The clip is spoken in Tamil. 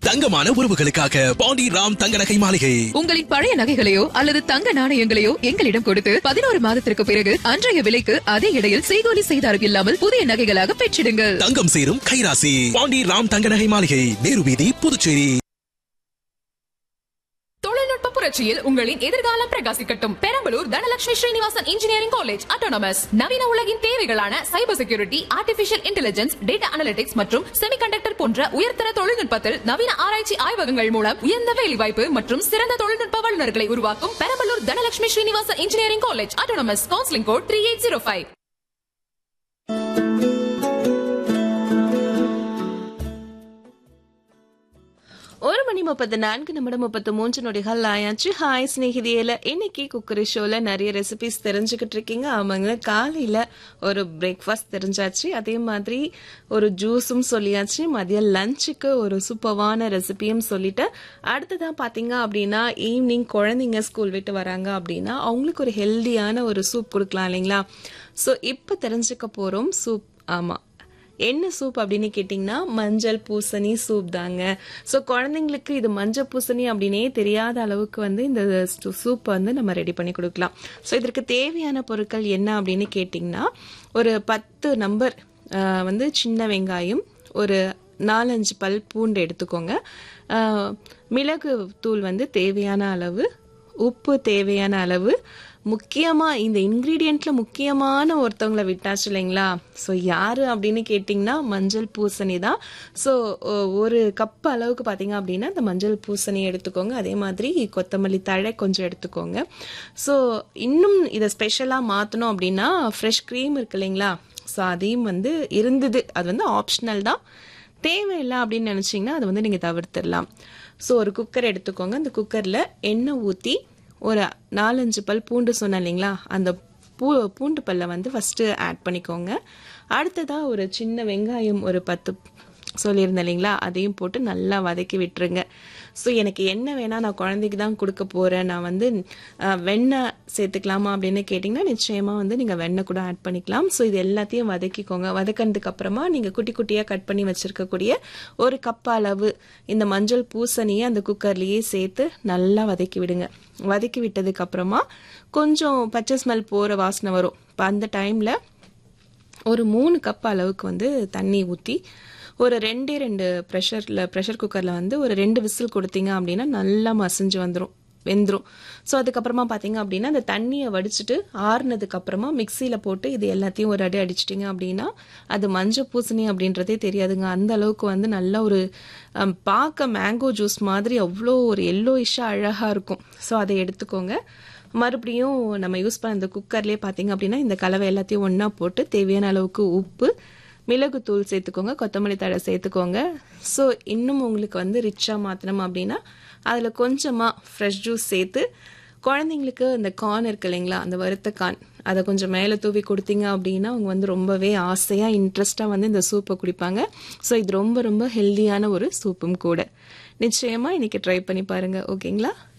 தங்கமான உறவுகளுக்காக பாண்டி ராம் தங்க நகை மாளிகை உங்களின் பழைய நகைகளையோ அல்லது தங்க நாணயங்களையோ எங்களிடம் கொடுத்து பதினோரு மாதத்திற்கு பிறகு அன்றைய விலைக்கு அதே இடையில் செய்கூலி செய்தாரும் இல்லாமல் புதிய நகைகளாக பெற்றிடுங்கள் தங்கம் சேரும் கைராசி பாண்டி ராம் தங்க நகை மாளிகை நேரு வீதி புதுச்சேரி தொழில்நுட்ப புரட்சியில் உங்களின் எதிர்காலம் பிரகாசிக்கட்டும் Perambalur Dhanalakshmi Srinivasan engineering college autonomous நவீன உலகின் தேவைகளான cyber security artificial intelligence data analytics மற்றும் செமிகண்டக்டர் போன்ற உயர்தர தொழில்நுட்பத்தில் நவீன ஆராய்ச்சி ஆய்வகங்கள் மூலம் உயர்ந்த வேலைவாய்ப்பு மற்றும் சிறந்த தொழில்நுட்ப வல்லுநர்களை உருவாக்கும் Perambalur Dhanalakshmi Srinivasan engineering college autonomous counselling code three eight zero five ஒரு மணி முப்பத்து நான்கு நிமிடம் முப்பத்து மூன்று நொடிகள் ஆயாச்சு ஹாய் ஸ்நேகிதியில இன்னைக்கு குக்கரி ஷோல நிறைய ரெசிபிஸ் தெரிஞ்சுக்கிட்டு இருக்கீங்க ஆமாங்க காலையில ஒரு பிரேக்ஃபாஸ்ட் தெரிஞ்சாச்சு அதே மாதிரி ஒரு ஜூஸும் சொல்லியாச்சு மதியம் லஞ்சுக்கு ஒரு சூப்பர்வான ரெசிபியும் சொல்லிட்டு அடுத்ததா பாத்தீங்க அப்படின்னா ஈவினிங் குழந்தைங்க ஸ்கூல் விட்டு வராங்க அப்படின்னா அவங்களுக்கு ஒரு ஹெல்தியான ஒரு சூப் கொடுக்கலாம் இல்லைங்களா ஸோ இப்போ தெரிஞ்சுக்க போறோம் சூப் ஆமா என்ன சூப் அப்படின்னு கேட்டிங்கன்னா மஞ்சள் பூசணி சூப் தாங்க ஸோ குழந்தைங்களுக்கு இது மஞ்சள் பூசணி அப்படின்னே தெரியாத அளவுக்கு வந்து இந்த சூப் வந்து நம்ம ரெடி பண்ணி கொடுக்கலாம் ஸோ இதற்கு தேவையான பொருட்கள் என்ன அப்படின்னு கேட்டிங்கன்னா ஒரு பத்து நம்பர் ஆஹ், வந்து சின்ன வெங்காயம் ஒரு நாலஞ்சு பல் பூண்டு எடுத்துக்கோங்க ஆஹ், மிளகு தூள் வந்து தேவையான அளவு உப்பு தேவையான அளவு முக்கியமா இந்த இன்கிரீடியன்ட்ல முக்கியமான ஒருத்தவங்கள விட்டாச்சு இல்லைங்களா ஸோ யாரு அப்படின்னு கேட்டிங்கன்னா மஞ்சள் பூசணி தான் ஸோ ஒரு கப் அளவுக்கு பார்த்தீங்க அப்படின்னா இந்த மஞ்சள் பூசணி எடுத்துக்கோங்க அதே மாதிரி கொத்தமல்லி தழை கொஞ்சம் எடுத்துக்கோங்க ஸோ இன்னும் இதை ஸ்பெஷலாக மாற்றணும் அப்படின்னா ஃப்ரெஷ் க்ரீம் இருக்கு இல்லைங்களா ஸோ அதையும் வந்து இருந்தது அது வந்து ஆப்ஷனல் தான் தேவையில்லை அப்படின்னு நினச்சிங்கன்னா அதை வந்து நீங்கள் தவிர்த்திடலாம் ஸோ ஒரு குக்கர் எடுத்துக்கோங்க அந்த குக்கரில் எண்ணெய் ஊற்றி ஒரு நாலஞ்சு பல் பூண்டு சொன்னேன் இல்லைங்களா அந்த பூ பூண்டு பல்லை வந்து ஃபஸ்ட்டு ஆட் பண்ணிக்கோங்க அடுத்ததாக ஒரு சின்ன வெங்காயம் ஒரு பத்து சொல்லியிருந்தேன் இல்லைங்களா அதையும் போட்டு நல்லா வதக்கி விட்டுருங்க ஸோ எனக்கு என்ன வேணால் நான் குழந்தைக்கு தான் கொடுக்க போகிறேன் நான் வந்து அஹ், வெண்ணெய் சேர்த்துக்கலாமா அப்படின்னு கேட்டிங்கன்னா நிச்சயமாக வந்து நீங்கள் வெண்ணெய் கூட ஆட் பண்ணிக்கலாம் ஸோ இது எல்லாத்தையும் வதக்கிக்கோங்க வதக்கினதுக்கு அப்புறமா நீங்கள் குட்டி குட்டியாக கட் பண்ணி வச்சுருக்கக்கூடிய ஒரு கப் அளவு இந்த மஞ்சள் பூசணியை அந்த குக்கர்லேயே சேர்த்து நல்லா வதக்கி விடுங்க வதக்கி விட்டதுக்கு அப்புறமா கொஞ்சம் பச்சை ஸ்மெல் போகிற வாசனை வரும் இப்போ அந்த டைமில் ஒரு மூணு கப் அளவுக்கு வந்து தண்ணி ஊற்றி ஒரு ரெண்டே ரெண்டு ப்ரெஷரில் ப்ரெஷர் குக்கரில் வந்து ஒரு ரெண்டு விசில் கொடுத்தீங்க அப்படின்னா நல்லா மசிஞ்சு வந்துடும் வெந்துடும் ஸோ அதுக்கப்புறமா பார்த்தீங்க அப்படின்னா அந்த தண்ணியை வடிச்சிட்டு ஆறுனதுக்கு அப்புறமா மிக்சியில் போட்டு இது எல்லாத்தையும் ஒரு அடி அடிச்சிட்டிங்க அப்படின்னா அது மஞ்சள் பூசணி அப்படின்றதே தெரியாதுங்க அந்த அளவுக்கு வந்து நல்ல ஒரு அம், பார்க்க மேங்கோ ஜூஸ் மாதிரி அவ்வளோ ஒரு எல்லோயிஷாக அழகாக இருக்கும் ஸோ அதை எடுத்துக்கோங்க மறுபடியும் நம்ம யூஸ் பண்ண இந்த குக்கர்லேயே பார்த்தீங்க அப்படின்னா இந்த கலவை எல்லாத்தையும் ஒன்றா போட்டு தேவையான அளவுக்கு உப்பு மிளகுத்தூள் சேர்த்துக்கோங்க கொத்தமல்லி தழை சேர்த்துக்கோங்க ஸோ இன்னும் உங்களுக்கு வந்து ரிச்சாக மாற்றணும் அப்படின்னா அதில் கொஞ்சமாக ஃப்ரெஷ் ஜூஸ் சேர்த்து குழந்தைங்களுக்கு இந்த கார்ன் இருக்கு இல்லைங்களா அந்த வறுத்த கார்ன் அதை கொஞ்சம் மேலே தூவி கொடுத்தீங்க அப்படின்னா அவங்க வந்து ரொம்பவே ஆசையாக இன்ட்ரெஸ்டாக வந்து இந்த சூப்பை குடிப்பாங்க ஸோ இது ரொம்ப ரொம்ப ஹெல்தியான ஒரு சூப்பும் கூட நிச்சயமாக இன்னைக்கு ட்ரை பண்ணி பாருங்கள் ஓகேங்களா